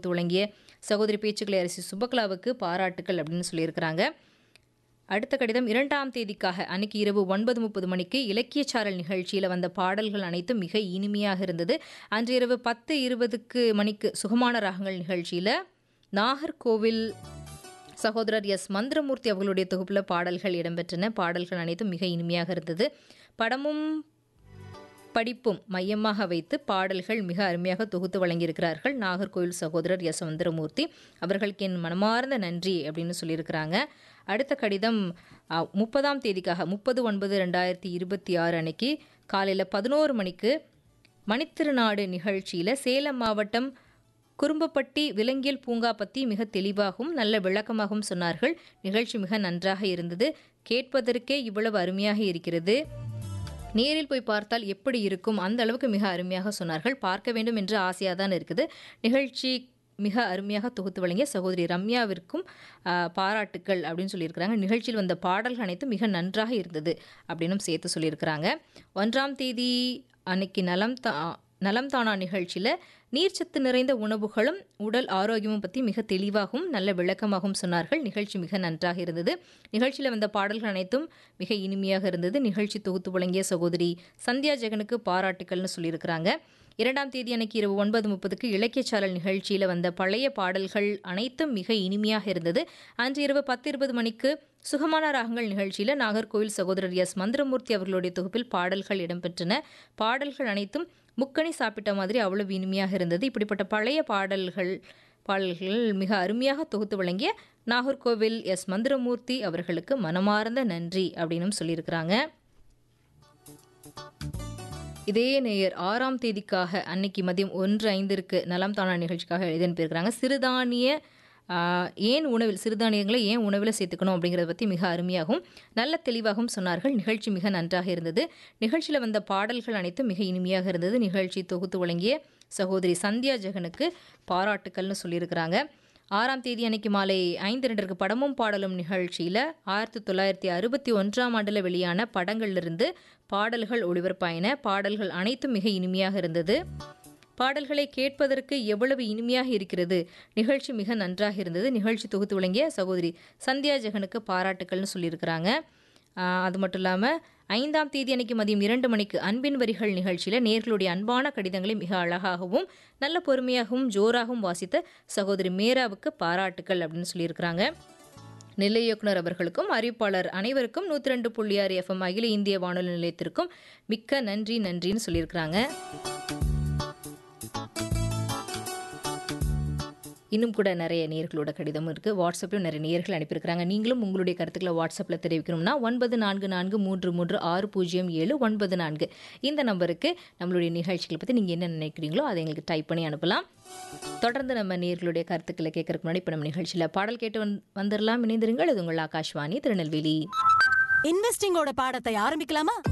தொகுத்து வழங்கிய சகோதரி பேச்சுக்களை அரசி சுபகலாவுக்கு பாராட்டுக்கள் அப்படின்னு சொல்லியிருக்கிறாங்க அடுத்த கடிதம் இரண்டாம் தேதிக்காக அன்னைக்கு இரவு ஒன்பது முப்பது மணிக்கு இலக்கியச்சாரல் நிகழ்ச்சியில் வந்த பாடல்கள் அனைத்தும் மிக இனிமையாக இருந்தது அன்று இரவு பத்து இருபதுக்கு மணிக்கு சுகமான ராகங்கள் நிகழ்ச்சியில் நாகர்கோவில் சகோதரர் எஸ் மந்திரமூர்த்தி அவர்களுடைய தொகுப்பில் பாடல்கள் இடம்பெற்றன பாடல்கள் அனைத்தும் மிக இனிமையாக இருந்தது படமும் படிப்பும் மையமாக வைத்து பாடல்கள் மிக அருமையாக தொகுத்து வழங்கியிருக்கிறார்கள் நாகர்கோவில் சகோதரர் எஸ் சுந்தரமூர்த்தி அவர்களுக்கு என் மனமார்ந்த நன்றி அப்படின்னு சொல்லியிருக்கிறாங்க அடுத்த கடிதம் அ, முப்பதாம் தேதிக்காக முப்பது ஒன்பது ரெண்டாயிரத்தி இருபத்தி ஆறு அன்னைக்கு காலையில் பதினோரு மணிக்கு மணித்திருநாடு நிகழ்ச்சியில் சேலம் மாவட்டம் குறும்பப்பட்டி விலங்கியல் பூங்கா பற்றி மிக தெளிவாகவும் நல்ல விளக்கமாகவும் சொன்னார்கள் நிகழ்ச்சி மிக நன்றாக இருந்தது கேட்பதற்கே இவ்வளவு அருமையாக இருக்கிறது நேரில் போய் பார்த்தால் எப்படி இருக்கும் அந்த அளவுக்கு மிக அருமையாக சொன்னார்கள் பார்க்க வேண்டும் என்று ஆசையாக தான் இருக்குது நிகழ்ச்சி மிக அருமையாக தொகுத்து வழங்கிய சகோதரி ரம்யாவிற்கும் ஆ, பாராட்டுக்கள் அப்படின்னு சொல்லியிருக்கிறாங்க நிகழ்ச்சியில் வந்த பாடல்கள் அனைத்தும் மிக நன்றாக இருந்தது அப்படின்னும் சேர்த்து சொல்லியிருக்கிறாங்க ஒன்றாம் தேதி அன்னைக்கு நலம் தா நலம் தானா நிகழ்ச்சியில் நீர்ச்சத்து நிறைந்த உணவுகளும் உடல் ஆரோக்கியமும் பற்றி மிக தெளிவாகவும் நல்ல விளக்கமாகவும் சொன்னார்கள் நிகழ்ச்சி மிக நன்றாக இருந்தது நிகழ்ச்சியில் வந்த பாடல்கள் அனைத்தும் மிக இனிமையாக இருந்தது நிகழ்ச்சி தொகுத்து வழங்கிய சகோதரி சந்தியா ஜெகனுக்கு பாராட்டுக்கள்னு சொல்லியிருக்கிறாங்க இரண்டாம் தேதி அன்னைக்கு இரவு ஒன்பது முப்பதுக்கு இலக்கியச்சாரல் நிகழ்ச்சியில் வந்த பழைய பாடல்கள் அனைத்தும் மிக இனிமையாக இருந்தது அன்று இரவு பத்து இருபது மணிக்கு சுகமான ராகங்கள் நிகழ்ச்சியில் நாகர்கோவில் சகோதரர் எஸ் மந்திரமூர்த்தி அவர்களுடைய தொகுப்பில் பாடல்கள் இடம்பெற்றன பாடல்கள் அனைத்தும் முக்கணி சாப்பிட்ட மாதிரி அவ்வளவு இனிமையாக இருந்தது இப்படிப்பட்ட பழைய பாடல்கள் பாடல்கள் மிக அருமையாக தொகுத்து வழங்கிய நாகர்கோவில் எஸ் மந்திரமூர்த்தி அவர்களுக்கு மனமார்ந்த நன்றி அப்படின்னும் சொல்லியிருக்கிறாங்க இதே நேயர் ஆறாம் தேதிக்காக அன்னைக்கு மதியம் ஒன்று ஐந்திற்கு நலம் தானா நிகழ்ச்சிக்காக எழுதி அனுப்பியிருக்கிறாங்க சிறுதானிய ஆஹ், ஏன் உணவில் சிறுதானியங்களை ஏன் உணவில் சேர்த்துக்கணும் அப்படிங்கிறத பற்றி மிக அருமையாகவும் நல்ல தெளிவாகவும் சொன்னார்கள் நிகழ்ச்சி மிக நன்றாக இருந்தது நிகழ்ச்சியில் வந்த பாடல்கள் அனைத்தும் மிக இனிமையாக இருந்தது நிகழ்ச்சி தொகுத்து வழங்கிய சகோதரி சந்தியா ஜெகனுக்கு பாராட்டுக்கள்னு சொல்லியிருக்கிறாங்க ஆறாம் தேதி அன்னைக்கு மாலை ஐந்து ரெண்டருக்கு படமும் பாடலும் நிகழ்ச்சியில் ஆயிரத்தி தொள்ளாயிரத்தி அறுபத்தி ஒன்றாம் ஆண்டில் வெளியான படங்களிலிருந்து பாடல்கள் ஒளிபரப்பாயின பாடல்கள் அனைத்தும் மிக இனிமையாக இருந்தது பாடல்களை கேட்பதற்கு எவ்வளவு இனிமையாக இருக்கிறது நிகழ்ச்சி மிக நன்றாக இருந்தது நிகழ்ச்சி தொகுத்து வழங்கிய சகோதரி சந்தியா ஜெகனுக்கு பாராட்டுக்கள்னு சொல்லியிருக்கிறாங்க ஆஹ் அது மட்டும் இல்லாமல் ஐந்தாம் தேதி அன்னைக்கு மதியம் இரண்டு மணிக்கு அன்பின் வரிகள் நிகழ்ச்சியில் நேர்களுடைய அன்பான கடிதங்களை மிக அழகாகவும் நல்ல பொறுமையாகவும் ஜோராகவும் வாசித்த சகோதரி மேராவுக்கு பாராட்டுக்கள் அப்படின்னு சொல்லியிருக்கிறாங்க நிலை இயக்குனர் அவர்களுக்கும் அறிவிப்பாளர் அனைவருக்கும் நூற்றி ரெண்டு புள்ளி ஆறு எஃப்எம் அகில இந்திய வானொலி நிலையத்திற்கும் மிக்க நன்றி நன்றின்னு சொல்லியிருக்கிறாங்க இன்னும் கூட நிறைய நேர்களோட கடிதமும் இருக்குது வாட்ஸ்அப்லையும் நிறைய நேர்கள் அனுப்பியிருக்கிறாங்க நீங்களும் உங்களுடைய கருத்துக்களை வாட்ஸ்அப்பில் தெரிவிக்கணும்னா ஒன்பது நான்கு நான்கு மூன்று மூன்று ஆறு பூஜ்ஜியம் ஏழு ஒன்பது நான்கு இந்த நம்பருக்கு நம்மளுடைய நிகழ்ச்சிகளை பற்றி நீங்கள் என்ன நினைக்கிறீங்களோ அதை எங்களுக்கு டைப் பண்ணி அனுப்பலாம் தொடர்ந்து நம்ம நேர்களுடைய கருத்துக்களை கேட்கறதுக்கு முன்னாடி இப்போ நம்ம நிகழ்ச்சியில் பாடல் கேட்டு வந் வந்துடலாம் இணைந்திருங்கள் இது உங்கள் ஆகாஷ்வாணி திருநெல்வேலி இன்வெஸ்டிங்கோட பாடத்தை ஆரம்பிக்கலாமா